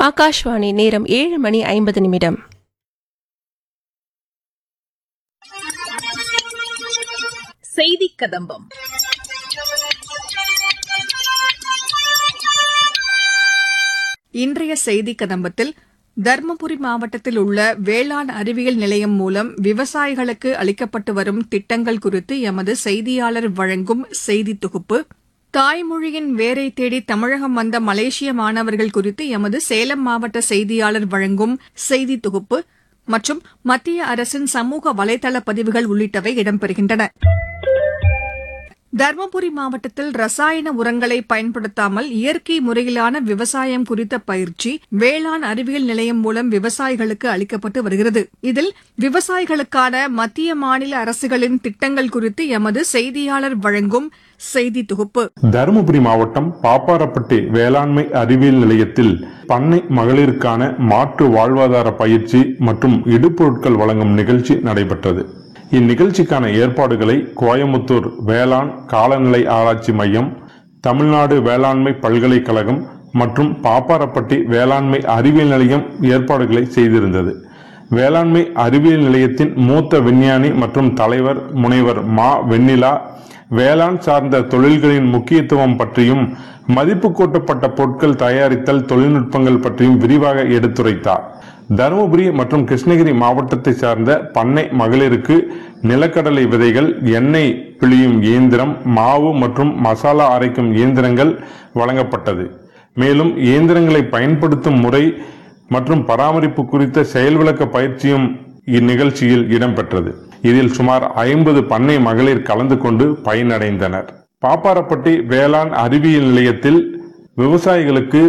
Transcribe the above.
ஆகாஷ்வாணி நேரம் ஏழு மணி ஐம்பது நிமிடம் செய்தி கதம்பம் இன்றைய செய்தி கதம்பத்தில் தர்மபுரி மாவட்டத்தில் உள்ள வேளாண் அறிவியல் நிலையம் மூலம் விவசாயிகளுக்கு அளிக்கப்பட்டு வரும் திட்டங்கள் குறித்து எமது செய்தியாளர் வழங்கும் செய்தி தொகுப்பு தாய்மொழியின் வேரை தேடி தமிழகம் வந்த மலேசிய மாணவர்கள் குறித்து எமது சேலம் மாவட்ட செய்தியாளர் வழங்கும் செய்தி தொகுப்பு மற்றும் மத்திய அரசின் சமூக வலைதள பதிவுகள் உள்ளிட்டவை இடம்பெறுகின்றன தருமபுரி மாவட்டத்தில் ரசாயன உரங்களை பயன்படுத்தாமல் இயற்கை முறையிலான விவசாயம் குறித்த பயிற்சி வேளாண் அறிவியல் நிலையம் மூலம் விவசாயிகளுக்கு அளிக்கப்பட்டு வருகிறது இதில் விவசாயிகளுக்கான மத்திய மாநில அரசுகளின் திட்டங்கள் குறித்து எமது செய்தியாளர் வழங்கும் செய்தி தொகுப்பு தருமபுரி மாவட்டம் பாப்பாரப்பட்டி வேளாண்மை அறிவியல் நிலையத்தில் பண்ணை மகளிருக்கான மாற்று வாழ்வாதார பயிற்சி மற்றும் இடுபொருட்கள் வழங்கும் நிகழ்ச்சி நடைபெற்றது இந்நிகழ்ச்சிக்கான ஏற்பாடுகளை கோயமுத்தூர் வேளாண் காலநிலை ஆராய்ச்சி மையம் தமிழ்நாடு வேளாண்மை பல்கலைக்கழகம் மற்றும் பாப்பாரப்பட்டி வேளாண்மை அறிவியல் நிலையம் ஏற்பாடுகளை செய்திருந்தது வேளாண்மை அறிவியல் நிலையத்தின் மூத்த விஞ்ஞானி மற்றும் தலைவர் முனைவர் மா வெண்ணிலா வேளாண் சார்ந்த தொழில்களின் முக்கியத்துவம் பற்றியும் மதிப்பு கூட்டப்பட்ட பொருட்கள் தயாரித்தல் தொழில்நுட்பங்கள் பற்றியும் விரிவாக எடுத்துரைத்தார் தருமபுரி மற்றும் கிருஷ்ணகிரி மாவட்டத்தை சார்ந்த பண்ணை மகளிருக்கு நிலக்கடலை விதைகள் எண்ணெய் பிழியும் இயந்திரம் மாவு மற்றும் மசாலா அரைக்கும் இயந்திரங்கள் வழங்கப்பட்டது மேலும் இயந்திரங்களை பயன்படுத்தும் முறை மற்றும் பராமரிப்பு குறித்த செயல் விளக்க பயிற்சியும் இந்நிகழ்ச்சியில் இடம்பெற்றது இதில் சுமார் ஐம்பது பண்ணை மகளிர் கலந்து கொண்டு பயனடைந்தனர் பாப்பாரப்பட்டி வேளாண் அறிவியல் நிலையத்தில் விவசாயிகளுக்கு